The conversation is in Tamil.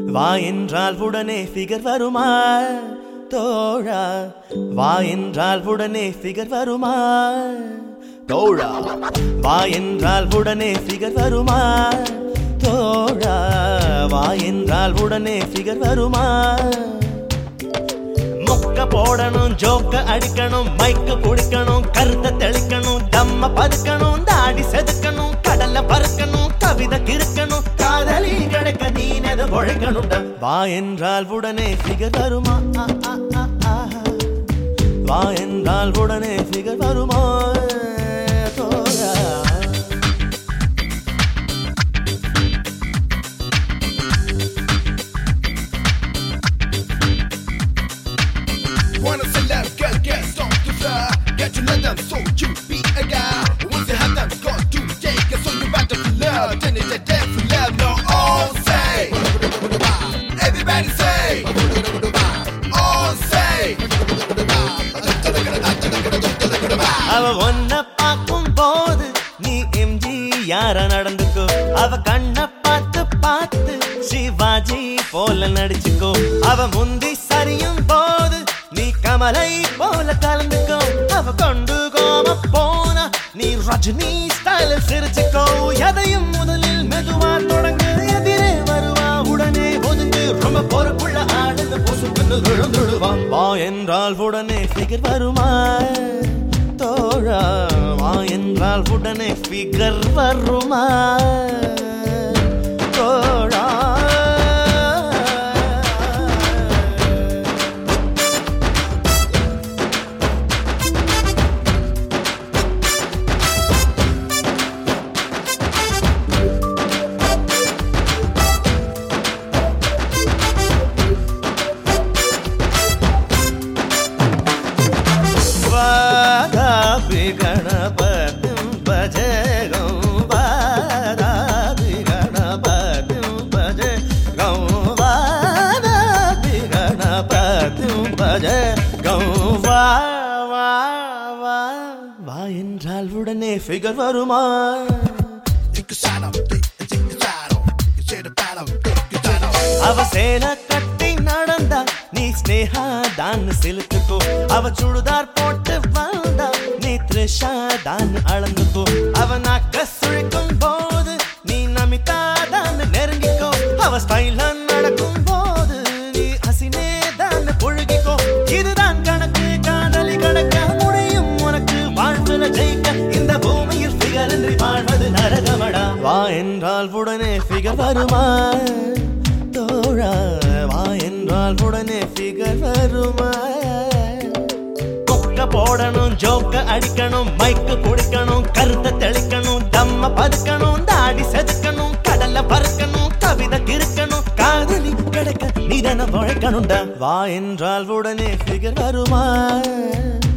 வா என்றால் உடனே ஃபிகர் வருமா தோழா வா என்றால் உடனே ஃபிகர் வருமா தோழா வா என்றால் உடனே ஃபிகர் வருமா தோழா வா என்றால் உடனே ஃபிகர் வருமா மொக்க போடணும் ஜோக்க அடிக்கணும் மைக்க குடிக்கணும் கருத்தை தெளிக்கணும் தம்ம பதுக்கணும் தாடி செதுக்கணும் கடல்ல பறக்கணும் கவிதை கிறுக்கணும் காதலி கிடக்க நீனது ஒழைக்கணும் வா என்றால் உடனே ஃபிகர் வருமா ஆ, ஆ, ஆ, ஆ. வா என்றால் உடனே ஃபிகர் வருமா தோழா Wanna celeb, girl, get off the floor. Get to know them, so you be a guy. Once you have them, got to take it, so you better to love. Then it's a death for love, no all say. Everybody say. All say. அவ ஒன்ன பார்க்கும் போது நீ எம்ஜி யார நடந்துக்கோ அவ கண்ண பார்த்து பார்த்து சிவாஜி போல நடிச்சுக்கோ அவ முந்தி சரியும் போது நீ கமலை போல கலந்துக்கோ அவ கொண்டு கோம போனா நீ ரஜினி ஸ்டைல சிரிச்சுக்கோ எதையும் முதலில் மெதுவா தொடங்கு எதிரே வருவா உடனே ஒதுங்கு ரொம்ப பொறுப்புள்ள ஆடுங்க பொசுக்குன்னு விழுந்துடுவான் வா என்றால் உடனே ஃபிகர் வருமா தோழா வா என்றால் உடனே ஃபிகர் வருமா தோழா வாதாபி கணபதிம் பஜகம் வாதாபி கணபதிம் பஜகம் வாதாபி கணபதிம் பஜகம் வா வா வா வா என்றால் உடனே ஃபிகர் வருமா Take a side up, take a side up. You say the battle, take a side up. அவ சேல கட்டி நடந்தா நீ ஸ்னேகா தான் சிலுத்துக்கோ அவ சுடுதார் போட்டு வந்தா நீ த்ரிஷா தான் அளந்துக்கோ அவ நாக்க சுழிக்கும் போது நீ நமிதா தான் நெருங்கிக்கோ அவ ஸ்டைலா நடக்கும் போது நீ அசினே தான் புழுகிக்கோ இதுதான் கணக்கு காதலி கணக்க முடியும் உனக்கு வாழ்வுல ஜெயிக்க இந்த பூமியில் ஃபிகர் இன்றி வாழ்வது நரகமடா வா என்றால் உடனே ஃபிகர் வருமா தோழா வா என்றால் உடனே ஃபிகர் வருமா கொக்க போடணும் ஜோக்க அடிக்கணும் மைக்கு குடிக்கணும் கருத்தை தெளிக்கணும் தம்ம பதுக்கணும் தாடி செதுக்கணும் கடல்ல பறக்கணும் கவிதை கிறுக்கணும் காதலி கிடக்க நிதன உழைக்கணும்டா வா என்றால் உடனே ஃபிகர் வருமா